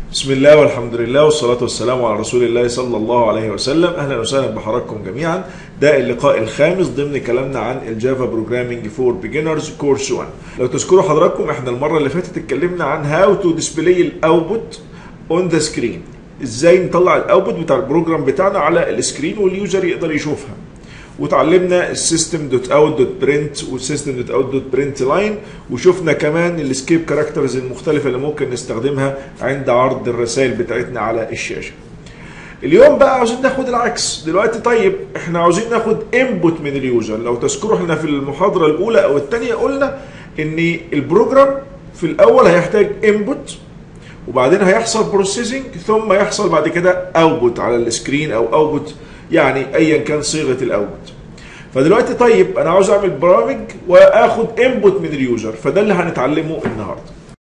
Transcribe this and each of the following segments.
بسم الله والحمد لله والصلاة والسلام على رسول الله صلى الله عليه وسلم أهلا وسهلا بحضراتكم جميعا ده اللقاء الخامس ضمن كلامنا عن الجافا بروجرامينج فور بيجنرز كورس 1 لو تذكروا حضراتكم احنا المرة اللي فاتت اتكلمنا عن هاو تو ديسبلاي الاوتبوت اون ذا سكرين ازاي نطلع الاوتبوت بتاع البروجرام بتاعنا على السكرين واليوزر يقدر يشوفها وتعلمنا السيستم دوت اوت دوت برنت والسيستم دوت اوت دوت برنت لاين وشفنا كمان السكيب كاركترز المختلفه اللي ممكن نستخدمها عند عرض الرسائل بتاعتنا على الشاشه. اليوم بقى عاوزين ناخد العكس دلوقتي طيب احنا عاوزين ناخد انبوت من اليوزر لو تذكروا احنا في المحاضره الاولى او الثانيه قلنا ان البروجرام في الاول هيحتاج انبوت وبعدين هيحصل بروسيسنج ثم يحصل بعد كده اوتبوت على السكرين او اوتبوت يعني ايا كان صيغه الاوتبوت فدلوقتي طيب انا عاوز اعمل برامج واخد انبوت من اليوزر فده اللي هنتعلمه النهارده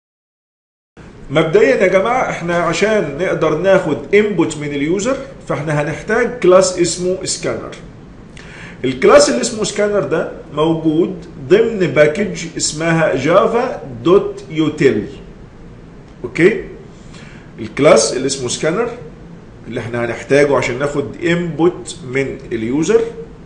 مبدئيا يا جماعه احنا عشان نقدر ناخد انبوت من اليوزر فاحنا هنحتاج كلاس اسمه سكانر الكلاس اللي اسمه سكانر ده موجود ضمن باكج اسمها جافا دوت يوتيل اوكي الكلاس اللي اسمه سكانر اللي احنا هنحتاجه عشان ناخد انبوت من اليوزر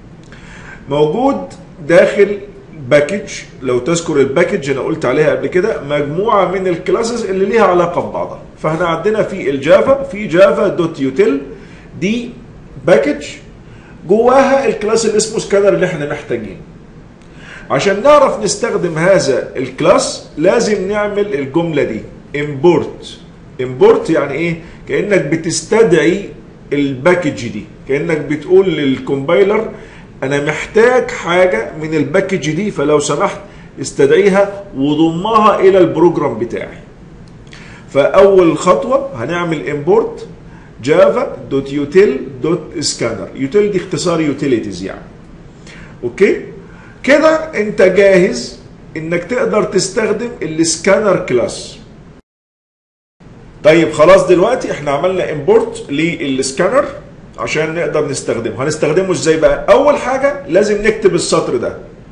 موجود داخل باكج لو تذكر الباكج انا قلت عليها قبل كده مجموعه من الكلاسز اللي ليها علاقه ببعضها فاحنا عندنا في الجافا في جافا دوت يوتيل دي باكج جواها الكلاس اللي اسمه سكانر اللي احنا محتاجينه عشان نعرف نستخدم هذا الكلاس لازم نعمل الجمله دي import import يعني ايه كانك بتستدعي الباكج دي كانك بتقول للكومبايلر انا محتاج حاجه من الباكج دي فلو سمحت استدعيها وضمها الى البروجرام بتاعي فاول خطوه هنعمل import جافا دوت يوتيل دوت سكانر يوتيل دي اختصار يوتيليتيز يعني اوكي كده انت جاهز انك تقدر تستخدم السكانر كلاس طيب خلاص دلوقتي احنا عملنا امبورت للسكانر عشان نقدر نستخدمه هنستخدمه ازاي بقى اول حاجه لازم نكتب السطر ده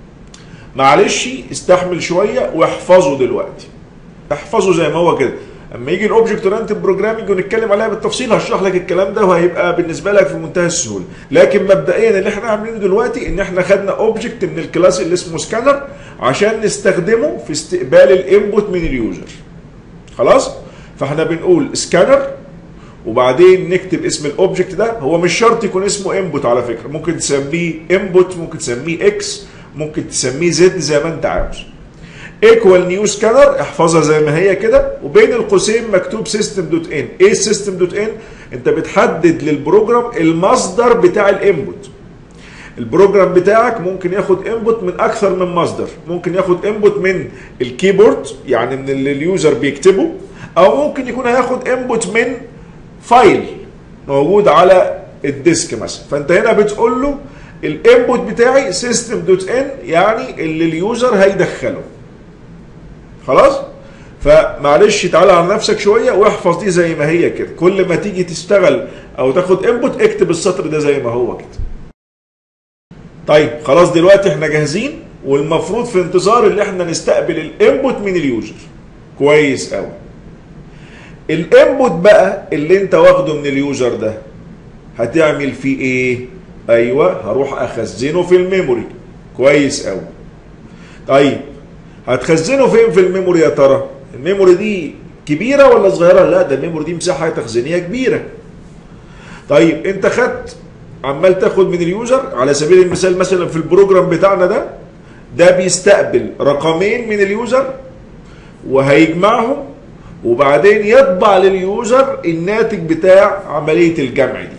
معلش استحمل شويه واحفظه دلوقتي احفظه زي ما هو كده اما يجي الاوبجكت اورينتد بروجرامنج ونتكلم عليها بالتفصيل هشرح لك الكلام ده وهيبقى بالنسبه لك في منتهى السهوله لكن مبدئيا اللي احنا عاملينه دلوقتي ان احنا خدنا اوبجكت من الكلاس اللي اسمه سكانر عشان نستخدمه في استقبال الانبوت من اليوزر خلاص فاحنا بنقول سكانر وبعدين نكتب اسم الاوبجكت ده هو مش شرط يكون اسمه انبوت على فكره ممكن تسميه انبوت ممكن تسميه اكس ممكن تسميه زد زي ما انت عاوز ايكوال نيو سكانر احفظها زي ما هي كده وبين القوسين مكتوب سيستم دوت ان ايه السيستم دوت ان انت بتحدد للبروجرام المصدر بتاع الانبوت البروجرام بتاعك ممكن ياخد انبوت من اكثر من مصدر ممكن ياخد انبوت من الكيبورد يعني من اللي اليوزر بيكتبه او ممكن يكون هياخد انبوت من فايل موجود على الديسك مثلا فانت هنا بتقول له الانبوت بتاعي سيستم دوت ان يعني اللي اليوزر هيدخله خلاص فمعلش تعالى على نفسك شويه واحفظ دي زي ما هي كده كل ما تيجي تشتغل او تاخد انبوت اكتب السطر ده زي ما هو كده طيب خلاص دلوقتي احنا جاهزين والمفروض في انتظار اللي احنا نستقبل الانبوت من اليوزر كويس قوي الانبوت بقى اللي انت واخده من اليوزر ده هتعمل فيه ايه ايوه هروح اخزنه في الميموري كويس قوي طيب هتخزنه فين في الميموري يا ترى الميموري دي كبيره ولا صغيره لا ده الميموري دي مساحه تخزينيه كبيره طيب انت خدت عمال تاخد من اليوزر على سبيل المثال مثلا في البروجرام بتاعنا ده ده بيستقبل رقمين من اليوزر وهيجمعهم وبعدين يطبع لليوزر الناتج بتاع عمليه الجمع دي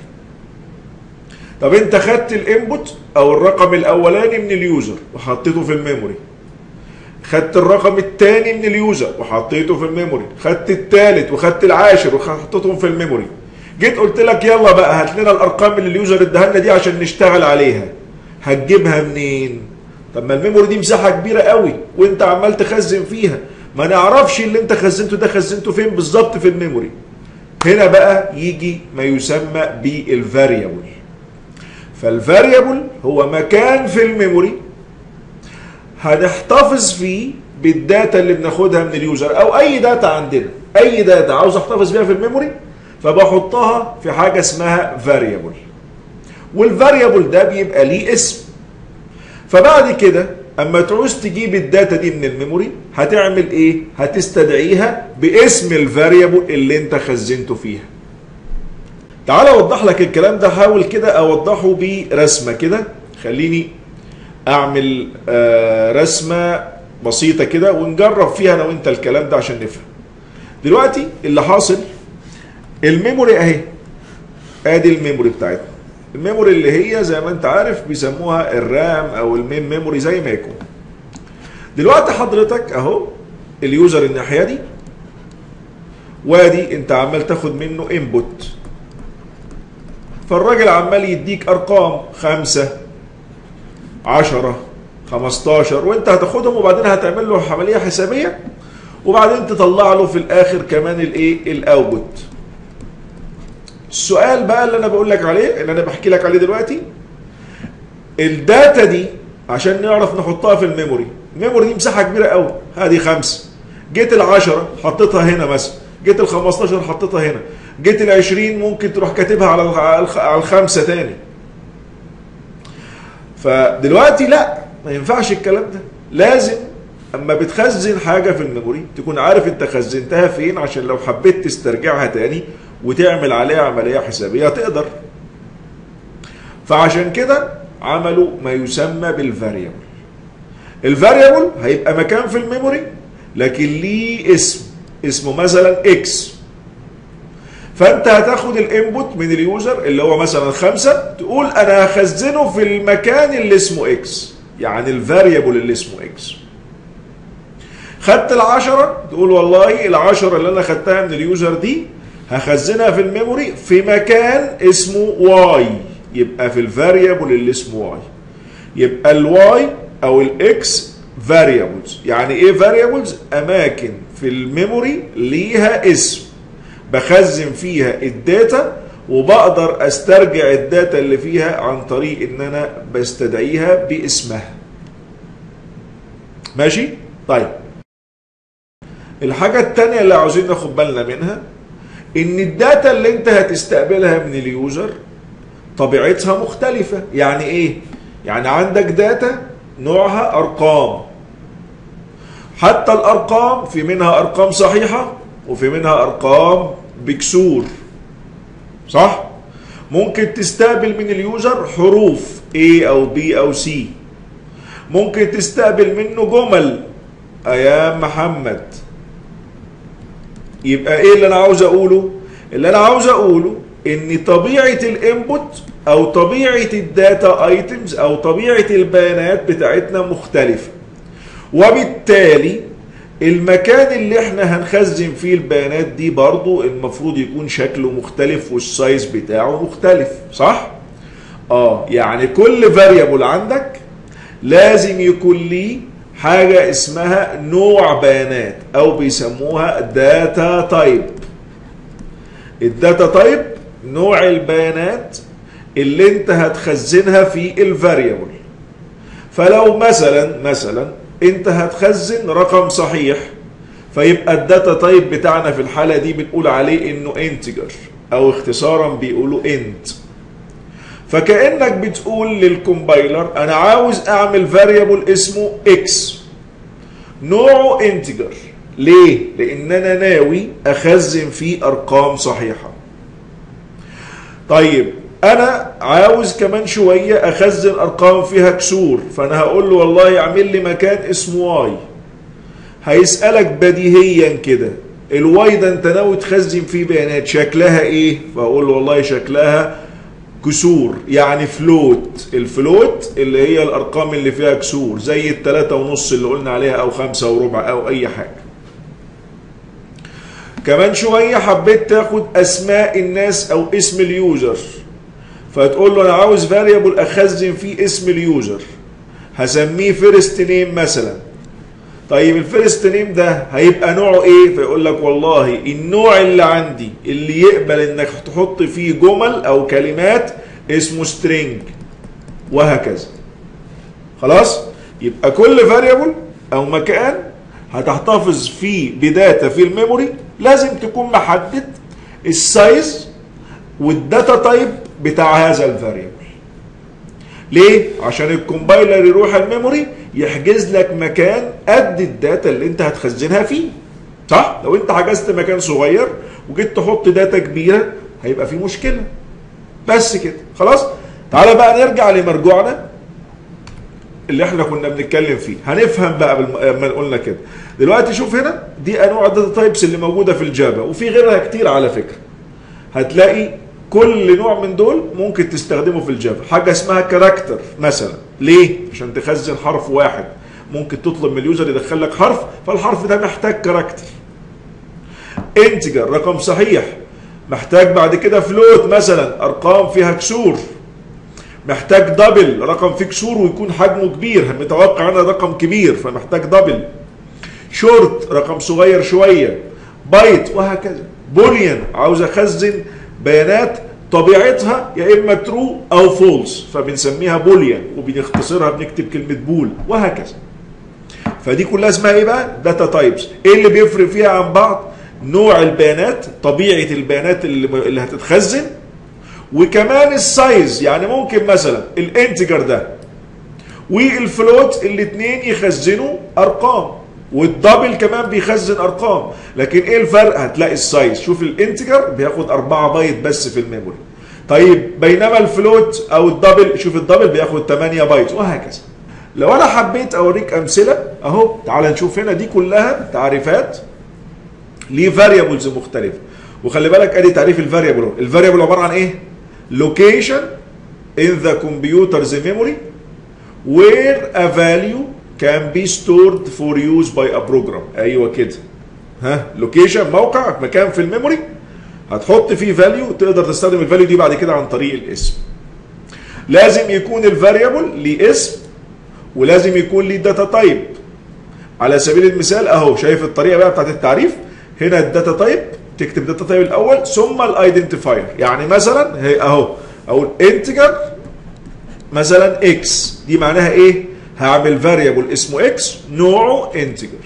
طب انت خدت الانبوت او الرقم الاولاني من اليوزر وحطيته في الميموري خدت الرقم الثاني من اليوزر وحطيته في الميموري خدت الثالث وخدت العاشر وحطيتهم في الميموري جيت قلت لك يلا بقى هات لنا الارقام اللي اليوزر اداها لنا دي عشان نشتغل عليها هتجيبها منين طب ما الميموري دي مساحه كبيره قوي وانت عمال تخزن فيها ما نعرفش اللي انت خزنته ده خزنته فين بالظبط في الميموري هنا بقى يجي ما يسمى بالفاريبل فالفاريبل هو مكان في الميموري هنحتفظ فيه بالداتا اللي بناخدها من اليوزر او اي داتا عندنا اي داتا عاوز احتفظ بيها في الميموري فبحطها في حاجه اسمها فاريبل والفاريبل ده بيبقى ليه اسم فبعد كده اما تعوز تجيب الداتا دي من الميموري هتعمل ايه هتستدعيها باسم الفاريبل اللي انت خزنته فيها تعال اوضح لك الكلام ده حاول كده اوضحه برسمه كده خليني اعمل آه رسمه بسيطه كده ونجرب فيها انا وانت الكلام ده عشان نفهم دلوقتي اللي حاصل الميموري اهي ادي الميموري بتاعتنا الميموري اللي هي زي ما انت عارف بيسموها الرام او المين ميموري زي ما يكون دلوقتي حضرتك اهو اليوزر الناحيه دي وادي انت عمال تاخد منه انبوت فالراجل عمال يديك ارقام خمسة عشرة خمستاشر وانت هتاخدهم وبعدين هتعمل له عملية حسابية وبعدين تطلع له في الاخر كمان الايه الاوتبوت السؤال بقى اللي انا بقول لك عليه اللي انا بحكي لك عليه دلوقتي الداتا دي عشان نعرف نحطها في الميموري الميموري دي مساحه كبيره قوي هذه خمسه جيت العشرة حطيتها هنا مثلا جيت ال 15 حطيتها هنا جيت ال 20 ممكن تروح كاتبها على على الخمسه تاني فدلوقتي لا ما ينفعش الكلام ده لازم اما بتخزن حاجه في الميموري تكون عارف انت خزنتها فين عشان لو حبيت تسترجعها تاني وتعمل عليها عمليه حسابيه تقدر فعشان كده عملوا ما يسمى بالفاريبل الفاريبل هيبقى مكان في الميموري لكن ليه اسم اسمه مثلا اكس فانت هتاخد الانبوت من اليوزر اللي هو مثلا خمسة تقول انا هخزنه في المكان اللي اسمه اكس يعني الفاريبل اللي اسمه اكس خدت العشرة تقول والله العشرة اللي انا خدتها من اليوزر دي هخزنها في الميموري في مكان اسمه واي يبقى في الفاريبل اللي اسمه واي يبقى الواي او الاكس فاريبلز يعني ايه فاريبلز اماكن في الميموري ليها اسم بخزن فيها الداتا وبقدر استرجع الداتا اللي فيها عن طريق ان انا بستدعيها باسمها ماشي طيب الحاجة التانية اللي عاوزين ناخد بالنا منها ان الداتا اللي انت هتستقبلها من اليوزر طبيعتها مختلفة يعني ايه يعني عندك داتا نوعها ارقام حتى الارقام في منها ارقام صحيحة وفي منها ارقام بكسور صح ممكن تستقبل من اليوزر حروف A او B او C ممكن تستقبل منه جمل ايام محمد يبقى ايه اللي انا عاوز اقوله اللي انا عاوز اقوله ان طبيعه الانبوت او طبيعه الداتا ايتمز او طبيعه البيانات بتاعتنا مختلفه وبالتالي المكان اللي احنا هنخزن فيه البيانات دي برضو المفروض يكون شكله مختلف والسايز بتاعه مختلف صح اه يعني كل فاريبل عندك لازم يكون ليه حاجة اسمها نوع بيانات او بيسموها داتا تايب الداتا تايب نوع البيانات اللي انت هتخزنها في الفاريبل فلو مثلا مثلا انت هتخزن رقم صحيح فيبقى الداتا تايب بتاعنا في الحالة دي بنقول عليه انه انتجر او اختصارا بيقولوا انت فكأنك بتقول للكومبايلر انا عاوز اعمل فاريبل اسمه اكس نوعه انتجر ليه؟ لان انا ناوي اخزن فيه ارقام صحيحة طيب انا عاوز كمان شوية اخزن ارقام فيها كسور فانا هقول له والله اعمل لي مكان اسمه واي هيسألك بديهيا كده الواي ده انت ناوي تخزن فيه بيانات شكلها ايه فاقول له والله شكلها كسور يعني فلوت الفلوت اللي هي الارقام اللي فيها كسور زي التلاتة ونص اللي قلنا عليها او خمسة وربع او اي حاجة كمان شوية حبيت تاخد اسماء الناس او اسم اليوزر فتقول له انا عاوز فاريبل اخزن فيه اسم اليوزر هسميه فيرست نيم مثلا طيب الفيرست نيم ده هيبقى نوعه ايه فيقول لك والله النوع اللي عندي اللي يقبل انك تحط فيه جمل او كلمات اسمه سترينج وهكذا خلاص يبقى كل فاريبل او مكان هتحتفظ فيه بداتا في الميموري لازم تكون محدد السايز والداتا تايب بتاع هذا الفاريبل ليه عشان الكومبايلر يروح الميموري يحجز لك مكان قد الداتا اللي انت هتخزنها فيه صح لو انت حجزت مكان صغير وجيت تحط داتا كبيره هيبقى في مشكله بس كده خلاص تعالى بقى نرجع لمرجوعنا اللي احنا كنا بنتكلم فيه هنفهم بقى لما قلنا كده دلوقتي شوف هنا دي انواع الداتا تايبس اللي موجوده في الجافا وفي غيرها كتير على فكره هتلاقي كل نوع من دول ممكن تستخدمه في الجافا حاجه اسمها كاركتر مثلا ليه عشان تخزن حرف واحد ممكن تطلب من اليوزر يدخل لك حرف فالحرف ده محتاج كاركتر انتجر رقم صحيح محتاج بعد كده فلوت مثلا ارقام فيها كسور محتاج دبل رقم فيه كسور ويكون حجمه كبير متوقع انا رقم كبير فمحتاج دبل شورت رقم صغير شويه بايت وهكذا بوليان عاوز اخزن بيانات طبيعتها يا اما ترو او فولس فبنسميها بوليان وبنختصرها بنكتب كلمه بول وهكذا فدي كلها اسمها ايه بقى داتا تايبس ايه اللي بيفرق فيها عن بعض نوع البيانات طبيعه البيانات اللي, اللي هتتخزن وكمان السايز يعني ممكن مثلا الانتجر ده والفلوت الاثنين يخزنوا ارقام والدبل كمان بيخزن ارقام لكن ايه الفرق هتلاقي السايز شوف الانتجر بياخد 4 بايت بس في الميموري طيب بينما الفلوت او الدبل شوف الدبل بياخد 8 بايت وهكذا لو انا حبيت اوريك امثله اهو تعال نشوف هنا دي كلها تعريفات لفاريبلز مختلفه وخلي بالك ادي تعريف الفاريبل الفاريبل عباره عن ايه location in the computer's memory where a value can be stored for use by a program ايوه كده ها لوكيشن موقع مكان في الميموري هتحط فيه فاليو تقدر تستخدم الفاليو دي بعد كده عن طريق الاسم لازم يكون الفاريبل ليه اسم ولازم يكون ليه داتا تايب على سبيل المثال اهو شايف الطريقه بقى بتاعت التعريف هنا الداتا تايب تكتب داتا تايب الاول ثم الايدنتيفاير يعني مثلا هي اهو اقول انتجر مثلا اكس دي معناها ايه هعمل فاريبل اسمه اكس نوعه انتجر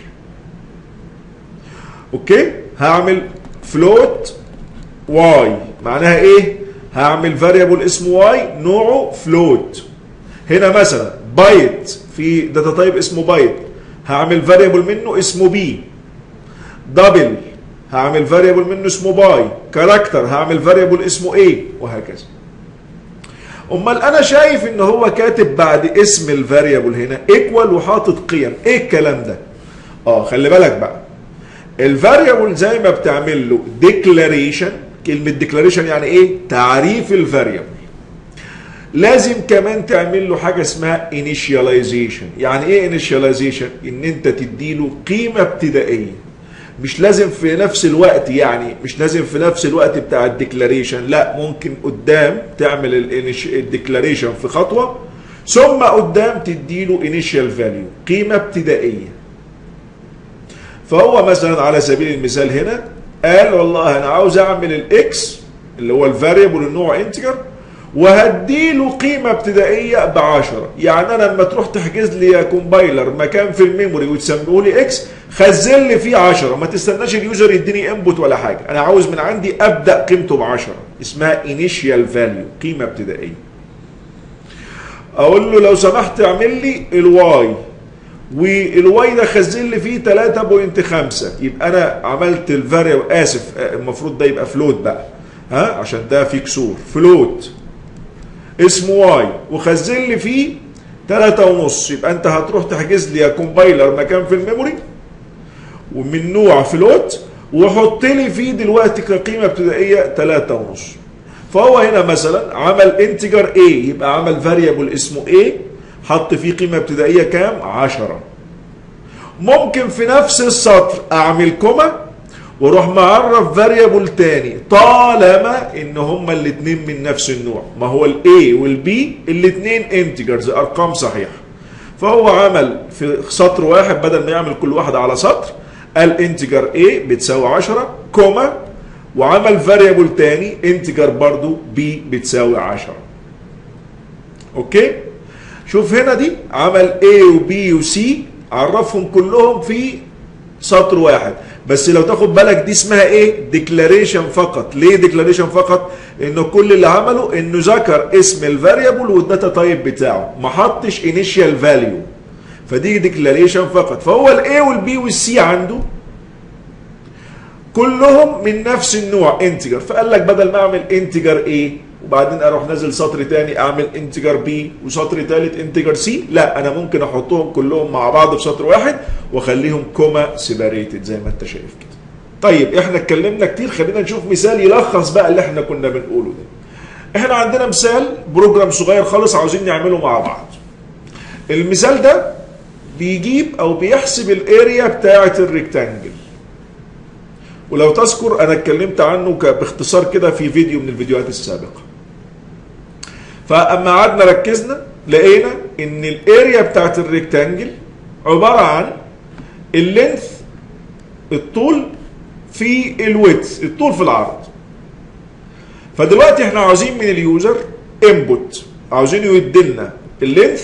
اوكي هعمل فلوت واي معناها ايه هعمل فاريبل اسمه واي نوعه فلوت هنا مثلا بايت في داتا تايب اسمه بايت هعمل فاريبل منه اسمه بي دبل هعمل فاريبل منه اسمه باي كاركتر هعمل فاريبل اسمه ايه وهكذا امال انا شايف ان هو كاتب بعد اسم الفاريبل هنا ايكوال وحاطط قيم ايه الكلام ده اه خلي بالك بقى الفاريبل زي ما بتعمل له ديكلاريشن كلمه ديكلاريشن يعني ايه تعريف الفاريبل لازم كمان تعمل له حاجه اسمها انيشياليزيشن يعني ايه انيشياليزيشن ان انت تديله قيمه ابتدائيه مش لازم في نفس الوقت يعني مش لازم في نفس الوقت بتاع الديكلاريشن لا ممكن قدام تعمل الديكلاريشن في خطوه ثم قدام تديله انيشال فاليو قيمه ابتدائيه فهو مثلا على سبيل المثال هنا قال والله انا عاوز اعمل الاكس اللي هو الفاريبل النوع انتجر وهديله قيمة ابتدائية ب 10 يعني أنا لما تروح تحجز لي يا كومبايلر مكان في الميموري وتسميه لي إكس خزن لي فيه 10 ما تستناش اليوزر يديني انبوت ولا حاجة أنا عاوز من عندي أبدأ قيمته ب 10 اسمها انيشيال فاليو قيمة ابتدائية أقول له لو سمحت اعمل لي الواي والواي ده خزن لي فيه 3.5 يبقى أنا عملت الفاريبل آسف المفروض ده يبقى فلوت بقى ها عشان ده فيه كسور فلوت اسمه واي وخزن لي فيه تلاتة ونص يبقى انت هتروح تحجز لي يا كومبايلر مكان في الميموري ومن نوع فلوت وحط لي فيه دلوقتي كقيمه ابتدائيه تلاتة ونص فهو هنا مثلا عمل انتجر A يبقى عمل فاريبل اسمه A حط فيه قيمه ابتدائيه كام 10 ممكن في نفس السطر اعمل كوما واروح معرف فاريبل تاني طالما ان هما الاثنين من نفس النوع ما هو الاي والبي الاثنين انتجرز ارقام صحيحه فهو عمل في سطر واحد بدل ما يعمل كل واحد على سطر قال انتجر A بتساوي 10 كوما وعمل فاريبل تاني انتجر برضو B بتساوي 10 اوكي شوف هنا دي عمل A و B و C عرفهم كلهم في سطر واحد بس لو تاخد بالك دي اسمها ايه ديكلاريشن فقط ليه ديكلاريشن فقط انه كل اللي عمله انه ذكر اسم الفاريبل والداتا تايب بتاعه ما حطش انيشال فاليو فدي ديكلاريشن فقط فهو الاي والبي والسي عنده كلهم من نفس النوع انتجر فقال لك بدل ما اعمل انتجر ايه وبعدين اروح نازل سطر تاني اعمل انتجر بي وسطر تالت انتجر سي لا انا ممكن احطهم كلهم مع بعض في سطر واحد واخليهم كوما سيباريتد زي ما انت شايف كده طيب احنا اتكلمنا كتير خلينا نشوف مثال يلخص بقى اللي احنا كنا بنقوله ده احنا عندنا مثال بروجرام صغير خالص عاوزين نعمله مع بعض المثال ده بيجيب او بيحسب الاريا بتاعه الريكتانجل ولو تذكر انا اتكلمت عنه باختصار كده في فيديو من الفيديوهات السابقه فاما قعدنا ركزنا لقينا ان الاريا بتاعت الريكتانجل عباره عن اللينث الطول في الويدث الطول في العرض فدلوقتي احنا عاوزين من اليوزر انبوت عاوزينه يديلنا اللينث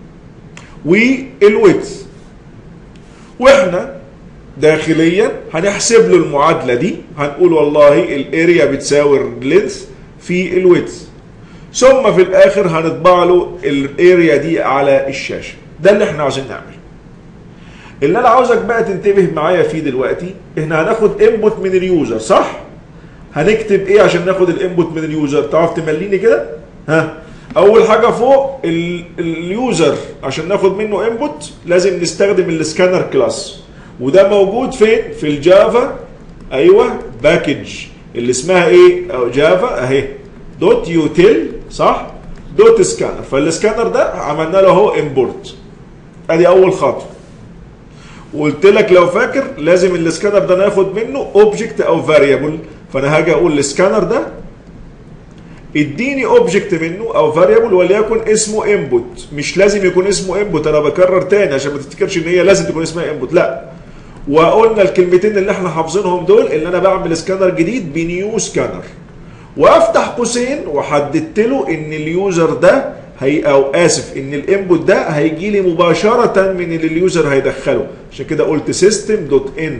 والويدث واحنا داخليا هنحسب له المعادله دي هنقول والله الاريا بتساوي اللينث في الويدث ثم في الاخر هنطبع له الاريا دي على الشاشه ده اللي احنا عاوزين نعمله اللي انا عاوزك بقى تنتبه معايا فيه دلوقتي احنا هناخد انبوت من اليوزر صح هنكتب ايه عشان ناخد الانبوت من اليوزر تعرف تمليني كده ها اول حاجه فوق اليوزر عشان ناخد منه انبوت لازم نستخدم السكانر كلاس وده موجود فين في الجافا ايوه باكج اللي اسمها ايه أو جافا اهي دوت يوتيل صح دوت سكانر فالسكانر ده عملنا له اهو امبورت ادي اول خطوه وقلت لك لو فاكر لازم السكانر ده ناخد منه اوبجكت او فاريبل فانا هاجي اقول السكانر ده اديني اوبجكت منه او فاريبل وليكن اسمه انبوت مش لازم يكون اسمه انبوت انا بكرر تاني عشان ما تفتكرش ان هي لازم تكون اسمها انبوت لا وقلنا الكلمتين اللي احنا حافظينهم دول ان انا بعمل سكانر جديد بنيو سكانر وافتح قوسين وحددت له ان اليوزر ده هي او اسف ان الانبوت ده هيجي لي مباشره من اللي اليوزر هيدخله عشان كده قلت سيستم دوت ان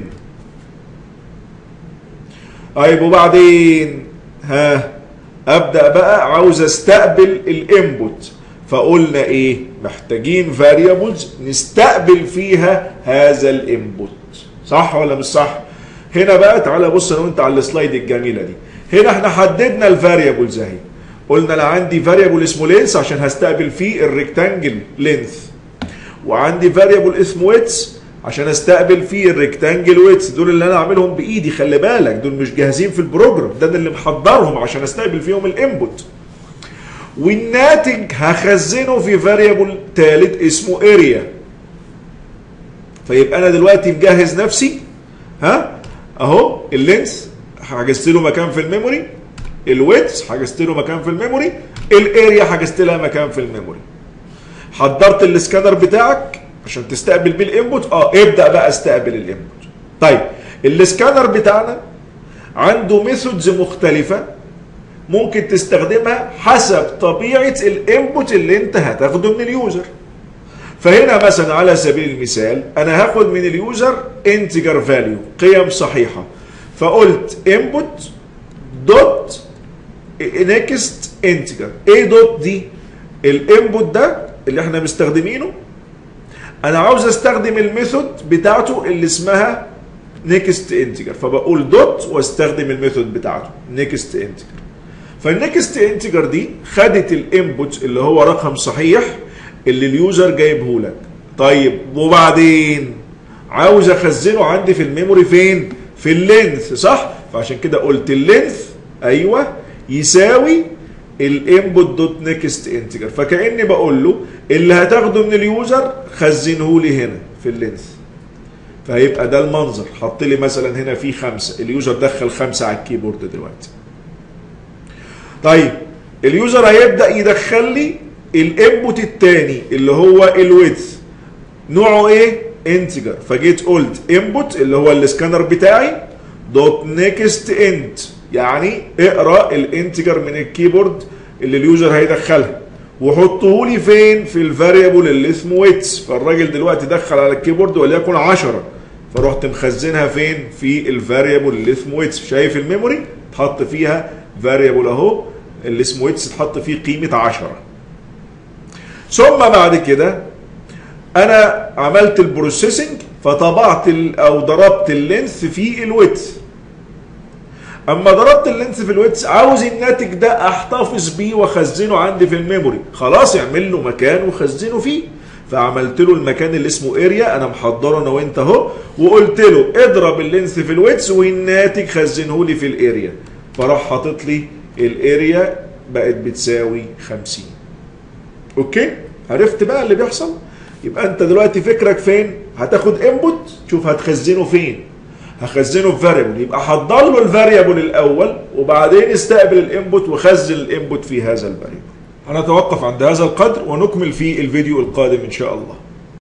طيب وبعدين ها ابدا بقى عاوز استقبل الانبوت فقلنا ايه محتاجين فاريبلز نستقبل فيها هذا الانبوت صح ولا مش صح هنا بقى تعالى بص انا وانت على السلايد الجميله دي هنا احنا حددنا الفاريبلز اهي قلنا انا عندي فاريبل اسمه لينس عشان هستقبل فيه الريكتانجل لينث وعندي فاريبل اسمه ويتس عشان استقبل فيه الريكتانجل ويتس دول اللي انا اعملهم بايدي خلي بالك دول مش جاهزين في البروجرام ده انا اللي محضرهم عشان استقبل فيهم الانبوت والناتج هخزنه في فاريبل ثالث اسمه اريا فيبقى انا دلوقتي مجهز نفسي ها اهو اللينس حجزت له مكان في الميموري الويتس حجزت له مكان في الميموري الاريا حجزت لها مكان في الميموري حضرت السكانر بتاعك عشان تستقبل بيه الانبوت اه ابدا بقى استقبل الانبوت طيب السكانر بتاعنا عنده ميثودز مختلفه ممكن تستخدمها حسب طبيعه الانبوت اللي انت هتاخده من اليوزر فهنا مثلا على سبيل المثال انا هاخد من اليوزر انتجر فاليو قيم صحيحه فقلت انبوت دوت نيكست انتجر ايه دوت دي الانبوت ده اللي احنا مستخدمينه انا عاوز استخدم الميثود بتاعته اللي اسمها نيكست انتجر فبقول دوت واستخدم الميثود بتاعته نيكست انتجر فالنيكست انتجر دي خدت الانبوت اللي هو رقم صحيح اللي اليوزر جايبه لك طيب وبعدين عاوز اخزنه عندي في الميموري فين في اللينث صح فعشان كده قلت اللينث ايوه يساوي الانبوت دوت نيكست انتجر فكاني بقول له اللي هتاخده من اليوزر خزنه لي هنا في اللينث فهيبقى ده المنظر حط لي مثلا هنا في خمسه اليوزر دخل خمسه على الكيبورد دلوقتي طيب اليوزر هيبدا يدخل لي الانبوت الثاني اللي هو الويدث نوعه ايه انتجر فجيت قلت انبوت اللي هو السكانر بتاعي دوت نيكست انت يعني اقرا الانتجر من الكيبورد اللي اليوزر هيدخلها وحطه لي فين في الفاريبل اللي اسمه ويتس فالراجل دلوقتي دخل على الكيبورد وليكن 10 فرحت مخزنها فين في الفاريبل اللي اسمه ويتس شايف الميموري اتحط فيها فاريبل اهو اللي اسمه ويتس اتحط فيه قيمه 10 ثم بعد كده انا عملت البروسيسنج فطبعت ال- او ضربت اللينث في الويتس اما ضربت اللينث في الويتس عاوز الناتج ده احتفظ بيه واخزنه عندي في الميموري خلاص اعمل له مكان وخزنه فيه فعملت له المكان اللي اسمه اريا انا محضره انا وانت اهو وقلت له اضرب اللينث في الويتس والناتج خزنه لي في الاريا فراح حاطط لي الاريا بقت بتساوي 50 اوكي عرفت بقى اللي بيحصل يبقى انت دلوقتي فكرك فين هتاخد انبوت شوف هتخزنه فين هخزنه في فاريبل يبقى حضر له الفاريبل الاول وبعدين استقبل الانبوت وخزن الانبوت في هذا الفاريبل هنتوقف عند هذا القدر ونكمل في الفيديو القادم ان شاء الله